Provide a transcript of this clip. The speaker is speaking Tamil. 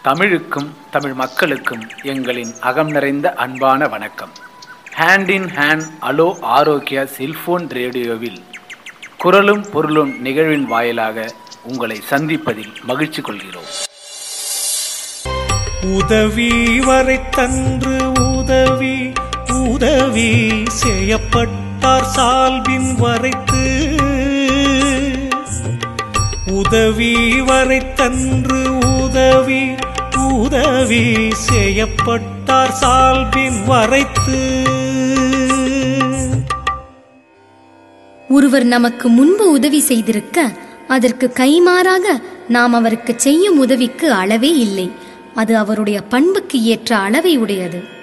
தமிழுக்கும் தமிழ் மக்களுக்கும் எங்களின் அகம் நிறைந்த அன்பான வணக்கம் ஹேண்ட் இன் ஹேண்ட் அலோ ஆரோக்கியா செல்போன் ரேடியோவில் குரலும் பொருளும் நிகழ்வின் வாயிலாக உங்களை சந்திப்பதில் மகிழ்ச்சி கொள்கிறோம் உதவி வரை தன்று உதவி உதவி செய்யப்பட்டார் சால்பின் வரைத்து உதவி வரை தன்று உதவி உதவி செய்யப்பட்டார் சால்பின் வரைத்து ஒருவர் நமக்கு முன்பு உதவி செய்திருக்க அதற்கு கைமாறாக நாம் அவருக்கு செய்யும் உதவிக்கு அளவே இல்லை அது அவருடைய பண்புக்கு ஏற்ற அளவை உடையது